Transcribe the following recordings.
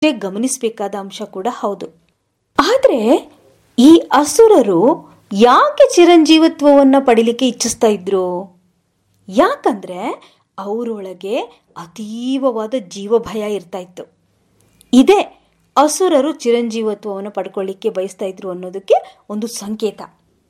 ಗಮನಿಸಬೇಕಾದ ಅಂಶ ಕೂಡ ಹೌದು ಆದ್ರೆ ಈ ಅಸುರರು ಯಾಕೆ ಚಿರಂಜೀವತ್ವವನ್ನ ಪಡಿಲಿಕ್ಕೆ ಇಚ್ಛಿಸ್ತಾ ಇದ್ರು ಯಾಕಂದ್ರೆ ಅವರೊಳಗೆ ಅತೀವವಾದ ಜೀವಭಯ ಇರ್ತಾ ಇತ್ತು ಇದೇ ಅಸುರರು ಚಿರಂಜೀವತ್ವವನ್ನು ಪಡ್ಕೊಳ್ಳಿಕ್ಕೆ ಬಯಸ್ತಾ ಇದ್ರು ಅನ್ನೋದಕ್ಕೆ ಒಂದು ಸಂಕೇತ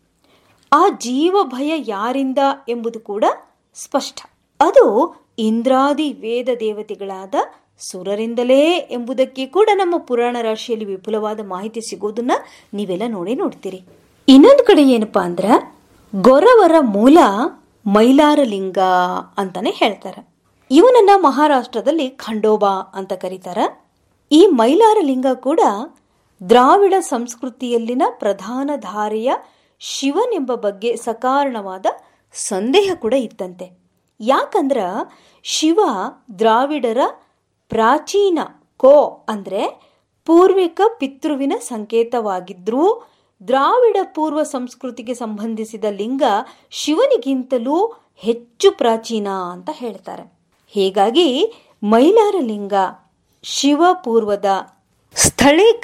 ಆ ಜೀವ ಭಯ ಯಾರಿಂದ ಎಂಬುದು ಕೂಡ ಸ್ಪಷ್ಟ ಅದು ಇಂದ್ರಾದಿ ವೇದ ದೇವತೆಗಳಾದ ಸುರರಿಂದಲೇ ಎಂಬುದಕ್ಕೆ ಕೂಡ ನಮ್ಮ ಪುರಾಣ ರಾಶಿಯಲ್ಲಿ ವಿಪುಲವಾದ ಮಾಹಿತಿ ಸಿಗೋದನ್ನ ನೀವೆಲ್ಲ ನೋಡಿ ನೋಡ್ತೀರಿ ಇನ್ನೊಂದು ಕಡೆ ಏನಪ್ಪಾ ಅಂದ್ರ ಗೊರವರ ಮೂಲ ಮೈಲಾರಲಿಂಗ ಅಂತಾನೆ ಹೇಳ್ತಾರೆ ಇವನನ್ನ ಮಹಾರಾಷ್ಟ್ರದಲ್ಲಿ ಖಂಡೋಬಾ ಅಂತ ಕರೀತಾರ ಈ ಮೈಲಾರಲಿಂಗ ಕೂಡ ದ್ರಾವಿಡ ಸಂಸ್ಕೃತಿಯಲ್ಲಿನ ಪ್ರಧಾನ ಧಾರೆಯ ಶಿವನೆಂಬ ಬಗ್ಗೆ ಸಕಾರಣವಾದ ಸಂದೇಹ ಕೂಡ ಇತ್ತಂತೆ ಯಾಕಂದ್ರ ಶಿವ ದ್ರಾವಿಡರ ಪ್ರಾಚೀನ ಕೋ ಅಂದ್ರೆ ಪೂರ್ವಿಕ ಪಿತೃವಿನ ಸಂಕೇತವಾಗಿದ್ರೂ ದ್ರಾವಿಡ ಪೂರ್ವ ಸಂಸ್ಕೃತಿಗೆ ಸಂಬಂಧಿಸಿದ ಲಿಂಗ ಶಿವನಿಗಿಂತಲೂ ಹೆಚ್ಚು ಪ್ರಾಚೀನ ಅಂತ ಹೇಳ್ತಾರೆ ಹೀಗಾಗಿ ಮೈಲಾರ ಲಿಂಗ ಶಿವ ಪೂರ್ವದ ಸ್ಥಳೀಕ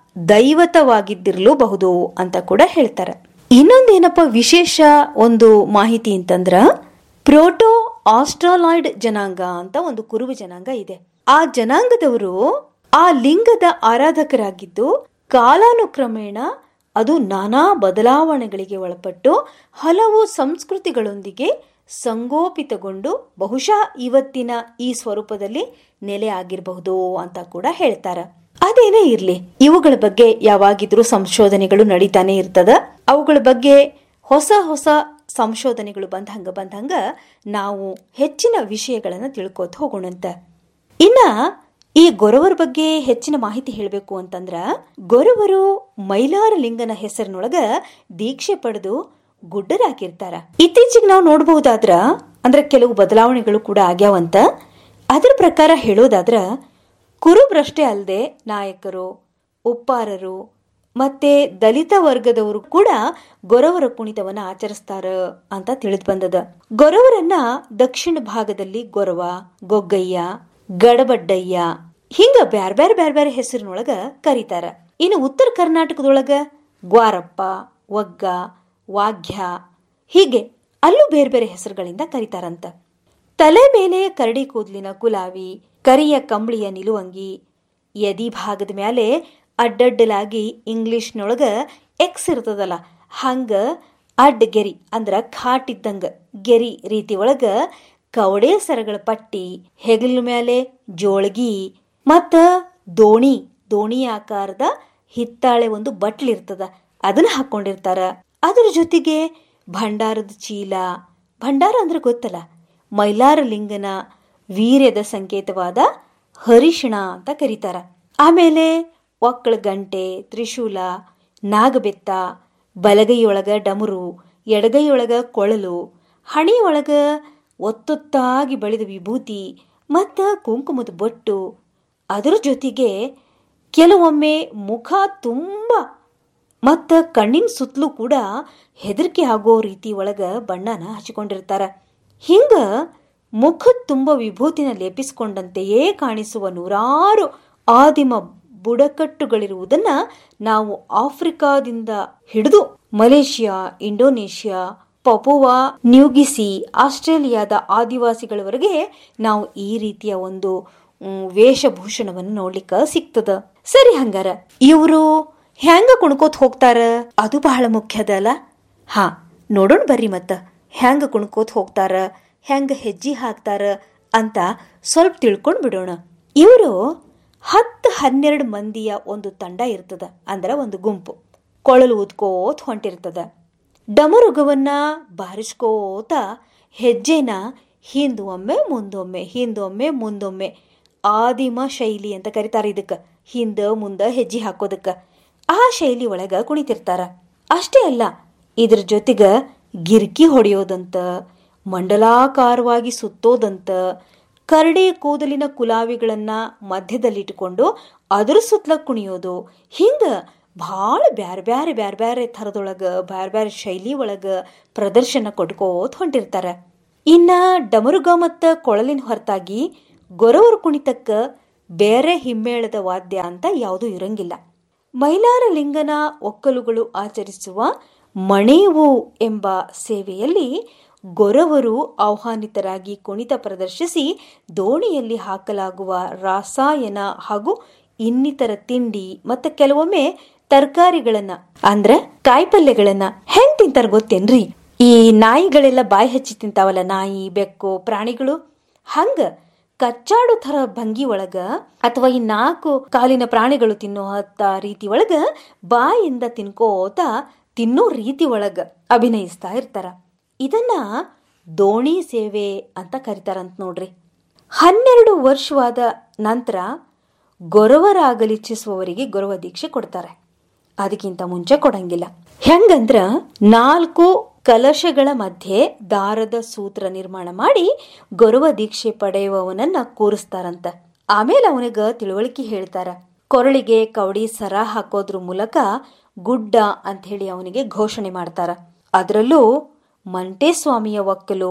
ದೈವತವಾಗಿದ್ದಿರಲೂಬಹುದು ಅಂತ ಕೂಡ ಹೇಳ್ತಾರೆ ಇನ್ನೊಂದೇನಪ್ಪ ವಿಶೇಷ ಒಂದು ಮಾಹಿತಿ ಅಂತಂದ್ರ ಪ್ರೋಟೋ ಆಸ್ಟ್ರಾಲಾಯ್ಡ್ ಜನಾಂಗ ಅಂತ ಒಂದು ಕುರುಬ ಜನಾಂಗ ಇದೆ ಆ ಜನಾಂಗದವರು ಆ ಲಿಂಗದ ಆರಾಧಕರಾಗಿದ್ದು ಕಾಲಾನುಕ್ರಮೇಣ ಅದು ನಾನಾ ಬದಲಾವಣೆಗಳಿಗೆ ಒಳಪಟ್ಟು ಹಲವು ಸಂಸ್ಕೃತಿಗಳೊಂದಿಗೆ ಸಂಗೋಪಿತಗೊಂಡು ಬಹುಶಃ ಇವತ್ತಿನ ಈ ಸ್ವರೂಪದಲ್ಲಿ ನೆಲೆ ಆಗಿರಬಹುದು ಅಂತ ಕೂಡ ಹೇಳ್ತಾರ ಅದೇನೇ ಇರ್ಲಿ ಇವುಗಳ ಬಗ್ಗೆ ಯಾವಾಗಿದ್ರೂ ಸಂಶೋಧನೆಗಳು ನಡೀತಾನೆ ಇರ್ತದ ಅವುಗಳ ಬಗ್ಗೆ ಹೊಸ ಹೊಸ ಸಂಶೋಧನೆಗಳು ಬಂದಂಗ ಬಂದಂಗ ನಾವು ಹೆಚ್ಚಿನ ವಿಷಯಗಳನ್ನ ತಿಳ್ಕೋತ ಹೋಗೋಣಂತ ಇನ್ನ ಈ ಗೊರವರ ಬಗ್ಗೆ ಹೆಚ್ಚಿನ ಮಾಹಿತಿ ಹೇಳಬೇಕು ಅಂತಂದ್ರ ಗೊರವರು ಮೈಲಾರ ಲಿಂಗನ ಹೆಸರಿನೊಳಗ ದೀಕ್ಷೆ ಪಡೆದು ಗುಡ್ಡರಾಕಿರ್ತಾರ ಇತ್ತೀಚೆಗೆ ನಾವು ನೋಡಬಹುದಾದ್ರ ಅಂದ್ರೆ ಕೆಲವು ಬದಲಾವಣೆಗಳು ಕೂಡ ಆಗ್ಯಾವಂತ ಅದರ ಪ್ರಕಾರ ಹೇಳೋದಾದ್ರ ಕುರುಬ್ರಷ್ಟೇ ಅಲ್ಲದೆ ನಾಯಕರು ಉಪ್ಪಾರರು ಮತ್ತೆ ದಲಿತ ವರ್ಗದವರು ಕೂಡ ಗೊರವರ ಕುಣಿತವನ್ನ ಆಚರಿಸ್ತಾರ ಅಂತ ತಿಳಿದು ಬಂದದ ಗೊರವರನ್ನ ದಕ್ಷಿಣ ಭಾಗದಲ್ಲಿ ಗೊರವ ಗೊಗ್ಗಯ್ಯ ಗಡಬಡ್ಡಯ್ಯ ಹಿಂಗ ಬ್ಯಾರ್ ಬ್ಯಾರೆ ಬ್ಯಾರೆ ಬ್ಯಾರೆ ಹೆಸರಿನೊಳಗ ಕರೀತಾರ ಇನ್ನು ಉತ್ತರ ಕರ್ನಾಟಕದೊಳಗ ಗ್ವಾರಪ್ಪ ಒಗ್ಗ ವಾಗ್ಯ ಹೀಗೆ ಅಲ್ಲೂ ಬೇರೆ ಬೇರೆ ಹೆಸರುಗಳಿಂದ ಕರೀತಾರಂತ ತಲೆ ಮೇಲೆ ಕರಡಿ ಕೂದಲಿನ ಗುಲಾವಿ ಕರಿಯ ಕಂಬಳಿಯ ನಿಲುವಂಗಿ ಎದಿ ಭಾಗದ ಮೇಲೆ ಅಡ್ಡಡ್ಡಲಾಗಿ ಇಂಗ್ಲಿಷ್ನೊಳಗ ಎಕ್ಸ್ ಇರ್ತದಲ್ಲ ಹಂಗ ಅಡ್ಡ ಗೆರಿ ಅಂದ್ರ ಖಾಟ್ ಇದ್ದಂಗ ಗೆರಿ ರೀತಿ ಒಳಗ ಕವಡೆ ಸರಗಳ ಪಟ್ಟಿ ಹೆಗಲ ಮೇಲೆ ಜೋಳಗಿ ಮತ್ತ ದೋಣಿ ದೋಣಿ ಆಕಾರದ ಹಿತ್ತಾಳೆ ಒಂದು ಬಟ್ಲಿರ್ತದ ಅದನ್ನ ಹಾಕೊಂಡಿರ್ತಾರ ಅದ್ರ ಜೊತೆಗೆ ಭಂಡಾರದ ಚೀಲ ಭಂಡಾರ ಅಂದ್ರೆ ಗೊತ್ತಲ್ಲ ಮೈಲಾರ ಲಿಂಗನ ವೀರ್ಯದ ಸಂಕೇತವಾದ ಹರಿಶಿಣ ಅಂತ ಕರೀತಾರ ಆಮೇಲೆ ಒಕ್ಕಳ ಗಂಟೆ ತ್ರಿಶೂಲ ನಾಗಬೆತ್ತ ಬಲಗೈಯೊಳಗ ಡಮರು ಎಡಗೈಯೊಳಗ ಕೊಳಲು ಹಣಿಯೊಳಗ ಒತ್ತೊತ್ತಾಗಿ ಬೆಳೆದ ವಿಭೂತಿ ಮತ್ತು ಕುಂಕುಮದ ಬೊಟ್ಟು ಅದರ ಜೊತೆಗೆ ಕೆಲವೊಮ್ಮೆ ಮುಖ ತುಂಬ ಮತ್ತು ಕಣ್ಣಿನ ಸುತ್ತಲೂ ಕೂಡ ಹೆದರಿಕೆ ಆಗೋ ರೀತಿ ಒಳಗ ಬಣ್ಣನ ಹಚ್ಕೊಂಡಿರ್ತಾರ ಹಿಂಗ ಮುಖದ ತುಂಬ ವಿಭೂತಿನ ಲೇಪಿಸಿಕೊಂಡಂತೆಯೇ ಕಾಣಿಸುವ ನೂರಾರು ಆದಿಮ ಬುಡಕಟ್ಟುಗಳಿರುವುದನ್ನ ನಾವು ಆಫ್ರಿಕಾದಿಂದ ಹಿಡಿದು ಮಲೇಷಿಯಾ ಇಂಡೋನೇಷ್ಯಾ ಪಪುವಾ ನ್ಯೂಗಿಸಿ ಆಸ್ಟ್ರೇಲಿಯಾದ ಆದಿವಾಸಿಗಳವರೆಗೆ ನಾವು ಈ ರೀತಿಯ ಒಂದು ವೇಷಭೂಷಣವನ್ನು ನೋಡ್ಲಿಕ್ಕ ಸಿಗ್ತದ ಸರಿ ಹಂಗಾರ ಇವರು ಹೆಂಗ ಕುಣ್ಕೋತ್ ಹೋಗ್ತಾರ ಅದು ಬಹಳ ಮುಖ್ಯದ ಅಲ್ಲ ಹಾ ನೋಡೋಣ ಬರ್ರಿ ಮತ್ತ ಹೆಂಗ ಕುಣ್ಕೋತ್ ಹೋಗ್ತಾರ ಹೆಂಗ ಹೆಜ್ಜೆ ಹಾಕ್ತಾರ ಅಂತ ಸ್ವಲ್ಪ ತಿಳ್ಕೊಂಡ್ ಬಿಡೋಣ ಇವರು ಹತ್ತು ಹನ್ನೆರಡು ಮಂದಿಯ ಒಂದು ತಂಡ ಇರ್ತದ ಅಂದ್ರ ಒಂದು ಗುಂಪು ಕೊಳಲು ಊದ್ಕೋತ್ ಹೊಂಟಿರ್ತದ ಡಮರುಗವನ್ನ ಬಾರಿಸ್ಕೋತ ಹೆಜ್ಜೆನ ಹಿಂದೊಮ್ಮೆ ಮುಂದೊಮ್ಮೆ ಹಿಂದೊಮ್ಮೆ ಮುಂದೊಮ್ಮೆ ಆದಿಮ ಶೈಲಿ ಅಂತ ಕರೀತಾರ ಇದಕ್ಕ ಹಿಂದ ಮುಂದ ಹೆಜ್ಜೆ ಹಾಕೋದಕ್ಕ ಆ ಶೈಲಿ ಒಳಗ ಕುಣಿತಿರ್ತಾರ ಅಷ್ಟೇ ಅಲ್ಲ ಇದ್ರ ಜೊತೆಗ ಗಿರ್ಕಿ ಹೊಡೆಯೋದಂತ ಮಂಡಲಾಕಾರವಾಗಿ ಸುತ್ತೋದಂತ ಕರಡಿ ಕೂದಲಿನ ಕುಲಾವಿಗಳನ್ನ ಮಧ್ಯದಲ್ಲಿಟ್ಟುಕೊಂಡು ಅದ್ರ ಸುತ್ತಲ ಕುಣಿಯೋದು ಹಿಂಗ ಭಾಳ ಬ್ಯಾರೆ ಬ್ಯಾರೆ ಬ್ಯಾರೆ ಬ್ಯಾರೆ ಥರದೊಳಗ ಬ್ಯಾರೆ ಬ್ಯಾರೆ ಶೈಲಿ ಒಳಗ ಪ್ರದರ್ಶನ ಕೊಟ್ಕೋತ ಹೊಂಟಿರ್ತಾರ ಇನ್ನ ಡಮರುಗ ಮತ್ತ ಕೊಳಲಿನ ಹೊರತಾಗಿ ಗೊರವರ ಕುಣಿತಕ್ಕ ಬೇರೆ ಹಿಮ್ಮೇಳದ ವಾದ್ಯ ಅಂತ ಯಾವುದೂ ಇರಂಗಿಲ್ಲ ಮೈಲಾರ ಲಿಂಗನ ಒಕ್ಕಲುಗಳು ಆಚರಿಸುವ ಮಣೇವು ಎಂಬ ಸೇವೆಯಲ್ಲಿ ಗೊರವರು ಆಹ್ವಾನಿತರಾಗಿ ಕುಣಿತ ಪ್ರದರ್ಶಿಸಿ ದೋಣಿಯಲ್ಲಿ ಹಾಕಲಾಗುವ ರಾಸಾಯನ ಹಾಗೂ ಇನ್ನಿತರ ತಿಂಡಿ ಮತ್ತೆ ಕೆಲವೊಮ್ಮೆ ತರಕಾರಿಗಳನ್ನ ಅಂದ್ರೆ ಕಾಯಿಪಲ್ಯಗಳನ್ನ ಹೆಂಗ್ ತಿಂತಾರ ಗೊತ್ತೇನ್ರಿ ಈ ನಾಯಿಗಳೆಲ್ಲ ಬಾಯಿ ಹಚ್ಚಿ ತಿಂತಾವಲ್ಲ ನಾಯಿ ಬೆಕ್ಕು ಪ್ರಾಣಿಗಳು ಹಂಗ ಕಚ್ಚಾಡು ಥರ ಭಂಗಿ ಒಳಗ ಅಥವಾ ಈ ನಾಲ್ಕು ಕಾಲಿನ ಪ್ರಾಣಿಗಳು ತಿನ್ನೋ ಹತ್ತ ರೀತಿ ಒಳಗ ಬಾಯಿಂದ ತಿನ್ಕೋತ ತಿನ್ನೋ ರೀತಿ ಒಳಗ ಅಭಿನಯಿಸ್ತಾ ಇರ್ತಾರ ಇದನ್ನ ದೋಣಿ ಸೇವೆ ಅಂತ ಕರಿತಾರಂತ ನೋಡ್ರಿ ಹನ್ನೆರಡು ವರ್ಷವಾದ ನಂತರ ಗೊರವರಾಗಲಿಚ್ಛಿಸುವವರಿಗೆ ಗೊರವ ದೀಕ್ಷೆ ಕೊಡ್ತಾರೆ ಅದಕ್ಕಿಂತ ಮುಂಚೆ ಕೊಡಂಗಿಲ್ಲ ಹೆಂಗಂದ್ರ ನಾಲ್ಕು ಕಲಶಗಳ ಮಧ್ಯೆ ದಾರದ ಸೂತ್ರ ನಿರ್ಮಾಣ ಮಾಡಿ ಗೊರವ ದೀಕ್ಷೆ ಪಡೆಯುವವನನ್ನ ಕೂರಿಸ್ತಾರಂತ ಆಮೇಲೆ ಅವನಿಗ ತಿಳುವಳಿಕೆ ಹೇಳ್ತಾರ ಕೊರಳಿಗೆ ಕವಡಿ ಸರ ಹಾಕೋದ್ರ ಮೂಲಕ ಗುಡ್ಡ ಅಂತ ಹೇಳಿ ಅವನಿಗೆ ಘೋಷಣೆ ಮಾಡ್ತಾರ ಅದರಲ್ಲೂ ಮಂಟೇಸ್ವಾಮಿಯ ಒಕ್ಕಲು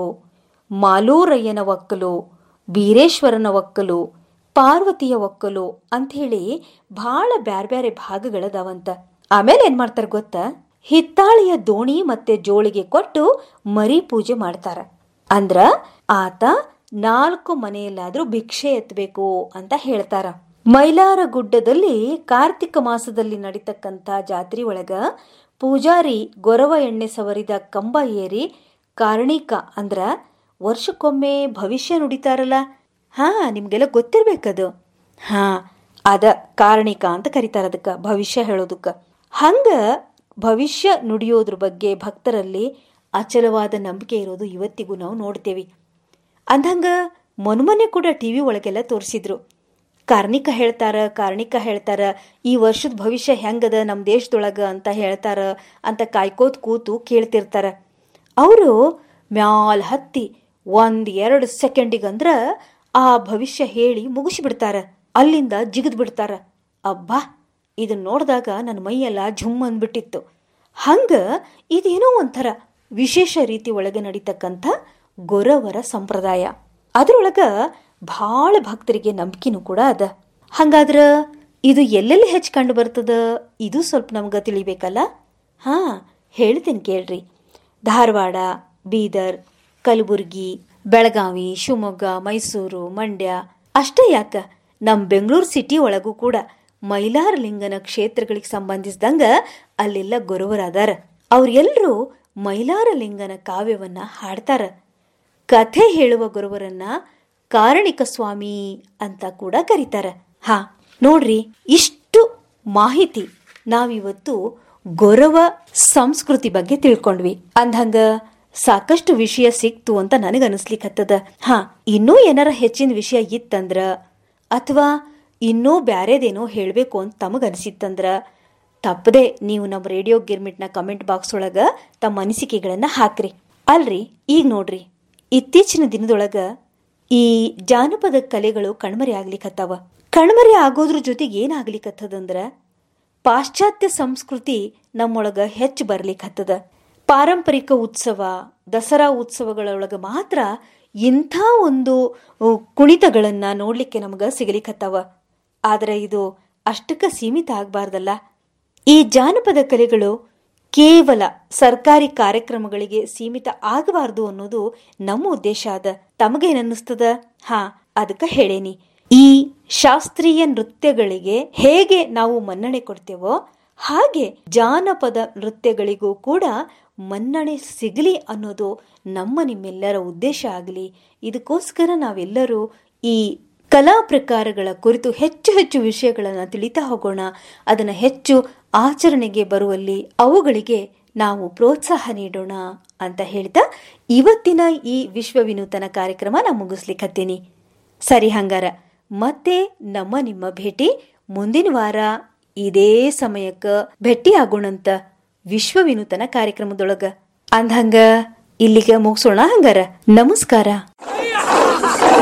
ಮಾಲೂರಯ್ಯನ ಒಕ್ಕಲು ಬೀರೇಶ್ವರನ ಒಕ್ಕಲು ಪಾರ್ವತಿಯ ಒಕ್ಕಲು ಅಂಥೇಳಿ ಭಾಳ ಬ್ಯಾರೆ ಬ್ಯಾರೆ ಭಾಗಗಳದಾವಂತ ಆಮೇಲೆ ಏನ್ ಮಾಡ್ತಾರ ಗೊತ್ತಾ ಹಿತ್ತಾಳೆಯ ದೋಣಿ ಮತ್ತೆ ಜೋಳಿಗೆ ಕೊಟ್ಟು ಮರಿ ಪೂಜೆ ಮಾಡ್ತಾರ ಅಂದ್ರ ಆತ ನಾಲ್ಕು ಮನೆಯಲ್ಲಾದ್ರೂ ಭಿಕ್ಷೆ ಎತ್ತಬೇಕು ಅಂತ ಹೇಳ್ತಾರ ಮೈಲಾರ ಗುಡ್ಡದಲ್ಲಿ ಕಾರ್ತಿಕ ಮಾಸದಲ್ಲಿ ನಡೀತಕ್ಕಂಥ ಜಾತ್ರೆ ಒಳಗ ಪೂಜಾರಿ ಗೊರವ ಎಣ್ಣೆ ಸವರಿದ ಕಂಬ ಏರಿ ಕಾರಣಿಕ ಅಂದ್ರ ವರ್ಷಕ್ಕೊಮ್ಮೆ ಭವಿಷ್ಯ ನುಡಿತಾರಲ್ಲ ಹಾ ನಿಮ್ಗೆಲ್ಲ ಗೊತ್ತಿರ್ಬೇಕದು ಹಾ ಅದ ಕಾರಣಿಕ ಅಂತ ಕರೀತಾರ ಅದಕ್ಕ ಭವಿಷ್ಯ ಹೇಳೋದಕ್ಕ ಹಂಗ ಭವಿಷ್ಯ ನುಡಿಯೋದ್ರ ಬಗ್ಗೆ ಭಕ್ತರಲ್ಲಿ ಅಚಲವಾದ ನಂಬಿಕೆ ಇರೋದು ಇವತ್ತಿಗೂ ನಾವು ನೋಡ್ತೇವಿ ಅಂದಂಗ ಮೊನ್ಮೊನ್ನೆ ಕೂಡ ಟಿವಿ ಒಳಗೆಲ್ಲ ತೋರಿಸಿದ್ರು ಕಾರ್ಣಿಕ ಹೇಳ್ತಾರ ಕಾರ್ಣಿಕ ಹೇಳ್ತಾರ ಈ ವರ್ಷದ ಭವಿಷ್ಯ ಹೆಂಗದ ನಮ್ಮ ದೇಶದೊಳಗ ಅಂತ ಹೇಳ್ತಾರ ಅಂತ ಕಾಯ್ಕೋತ್ ಕೂತು ಕೇಳ್ತಿರ್ತಾರ ಅವರು ಮ್ಯಾಲ್ ಹತ್ತಿ ಒಂದ್ ಎರಡು ಸೆಕೆಂಡಿಗಂದ್ರ ಆ ಭವಿಷ್ಯ ಹೇಳಿ ಮುಗಿಸಿಬಿಡ್ತಾರ ಅಲ್ಲಿಂದ ಜಿಗಿದ್ ಬಿಡ್ತಾರ ಅಬ್ಬಾ ಇದನ್ನ ನೋಡಿದಾಗ ನನ್ನ ಮೈಯೆಲ್ಲ ಝುಮ್ ಅಂದ್ಬಿಟ್ಟಿತ್ತು ಹಂಗ ಇದೇನೋ ಒಂಥರ ವಿಶೇಷ ರೀತಿ ಒಳಗೆ ನಡೀತಕ್ಕಂಥ ಗೊರವರ ಸಂಪ್ರದಾಯ ಅದ್ರೊಳಗ ಭಾಳ ಭಕ್ತರಿಗೆ ನಂಬಿಕೆನೂ ಕೂಡ ಅದ ಹಂಗಾದ್ರ ಇದು ಎಲ್ಲೆಲ್ಲಿ ಹೆಚ್ಚು ಕಂಡು ಬರ್ತದ ಇದು ಸ್ವಲ್ಪ ನಮ್ಗೆ ತಿಳಿಬೇಕಲ್ಲ ಹಾ ಹೇಳ್ತೀನಿ ಕೇಳ್ರಿ ಧಾರವಾಡ ಬೀದರ್ ಕಲಬುರ್ಗಿ ಬೆಳಗಾವಿ ಶಿವಮೊಗ್ಗ ಮೈಸೂರು ಮಂಡ್ಯ ಅಷ್ಟೇ ಯಾಕ ನಮ್ಮ ಬೆಂಗಳೂರು ಸಿಟಿ ಒಳಗೂ ಕೂಡ ಮೈಲಾರ ಲಿಂಗನ ಕ್ಷೇತ್ರಗಳಿಗೆ ಸಂಬಂಧಿಸಿದಂಗ ಅಲ್ಲೆಲ್ಲ ಗುರುವರಾದಾರ ಅವ್ರೆಲ್ರೂ ಮೈಲಾರ ಲಿಂಗನ ಕಾವ್ಯವನ್ನ ಹಾಡ್ತಾರ ಕಥೆ ಹೇಳುವ ಗುರುವರನ್ನ ಕಾರಣಿಕ ಸ್ವಾಮಿ ಅಂತ ಕೂಡ ಕರೀತಾರ ಹಾ ನೋಡ್ರಿ ಇಷ್ಟು ಮಾಹಿತಿ ನಾವಿವತ್ತು ಗೊರವ ಸಂಸ್ಕೃತಿ ಬಗ್ಗೆ ತಿಳ್ಕೊಂಡ್ವಿ ಅಂದಂಗ ಸಾಕಷ್ಟು ವಿಷಯ ಸಿಕ್ತು ಅಂತ ನನಗನ್ಸ್ಲಿಕ್ಕತ್ತದ ಹಾ ಇನ್ನೂ ಏನಾರ ಹೆಚ್ಚಿನ ವಿಷಯ ಇತ್ತಂದ್ರ ಅಥವಾ ಇನ್ನೂ ಬ್ಯಾರೇದೇನೋ ಹೇಳಬೇಕು ಅಂತ ತಮಗನಿಸಿತ್ತಂದ್ರ ತಪ್ಪದೆ ನೀವು ನಮ್ಮ ರೇಡಿಯೋ ಗಿರ್ಮಿಟ್ನ ಕಮೆಂಟ್ ಬಾಕ್ಸ್ ಒಳಗ ತಮ್ಮ ಅನಿಸಿಕೆಗಳನ್ನ ಹಾಕ್ರಿ ಅಲ್ರಿ ಈಗ ನೋಡ್ರಿ ಇತ್ತೀಚಿನ ದಿನದೊಳಗ ಈ ಜಾನಪದ ಕಲೆಗಳು ಕಣ್ಮರೆ ಆಗ್ಲಿಕತ್ತಾವ ಕಣ್ಮರೆ ಆಗೋದ್ರ ಜೊತೆಗೆ ಏನಾಗ್ಲಿಕತ್ತದಂದ್ರ ಪಾಶ್ಚಾತ್ಯ ಸಂಸ್ಕೃತಿ ನಮ್ಮೊಳಗ ಹೆಚ್ಚು ಬರ್ಲಿಕ್ಕತ್ತದ ಪಾರಂಪರಿಕ ಉತ್ಸವ ದಸರಾ ಉತ್ಸವಗಳೊಳಗ ಮಾತ್ರ ಇಂಥ ಒಂದು ಕುಣಿತಗಳನ್ನ ನೋಡ್ಲಿಕ್ಕೆ ನಮಗ ಸಿಗಲಿಕ್ಕತ್ತಾವ ಆದ್ರೆ ಇದು ಅಷ್ಟಕ್ಕ ಸೀಮಿತ ಆಗ್ಬಾರ್ದಲ್ಲ ಈ ಜಾನಪದ ಕಲೆಗಳು ಕೇವಲ ಸರ್ಕಾರಿ ಕಾರ್ಯಕ್ರಮಗಳಿಗೆ ಸೀಮಿತ ಆಗಬಾರ್ದು ಅನ್ನೋದು ನಮ್ಮ ಉದ್ದೇಶ ಅದ ತಮಗೇನನ್ನಿಸ್ತದ ಹಾ ಅದಕ್ಕ ಹೇಳೇನಿ ಈ ಶಾಸ್ತ್ರೀಯ ನೃತ್ಯಗಳಿಗೆ ಹೇಗೆ ನಾವು ಮನ್ನಣೆ ಕೊಡ್ತೇವೋ ಹಾಗೆ ಜಾನಪದ ನೃತ್ಯಗಳಿಗೂ ಕೂಡ ಮನ್ನಣೆ ಸಿಗಲಿ ಅನ್ನೋದು ನಮ್ಮ ನಿಮ್ಮೆಲ್ಲರ ಉದ್ದೇಶ ಆಗಲಿ ಇದಕ್ಕೋಸ್ಕರ ನಾವೆಲ್ಲರೂ ಈ ಕಲಾ ಪ್ರಕಾರಗಳ ಕುರಿತು ಹೆಚ್ಚು ಹೆಚ್ಚು ವಿಷಯಗಳನ್ನು ತಿಳಿತಾ ಹೋಗೋಣ ಅದನ್ನು ಹೆಚ್ಚು ಆಚರಣೆಗೆ ಬರುವಲ್ಲಿ ಅವುಗಳಿಗೆ ನಾವು ಪ್ರೋತ್ಸಾಹ ನೀಡೋಣ ಅಂತ ಹೇಳ್ತಾ ಇವತ್ತಿನ ಈ ವಿಶ್ವ ವಿನೂತನ ಕಾರ್ಯಕ್ರಮ ನಾ ಮುಗಿಸ್ಲಿಕ್ಕತ್ತೀನಿ ಸರಿ ಹಂಗಾರ ಮತ್ತೆ ನಮ್ಮ ನಿಮ್ಮ ಭೇಟಿ ಮುಂದಿನ ವಾರ ಇದೇ ಸಮಯಕ್ಕೆ ಭೇಟಿ ಆಗೋಣಂತ ವಿಶ್ವ ವಿನೂತನ ಕಾರ್ಯಕ್ರಮದೊಳಗ ಅಂದ್ಹಂಗ ಇಲ್ಲಿಗೆ ಮುಗಿಸೋಣ ಹಂಗಾರ ನಮಸ್ಕಾರ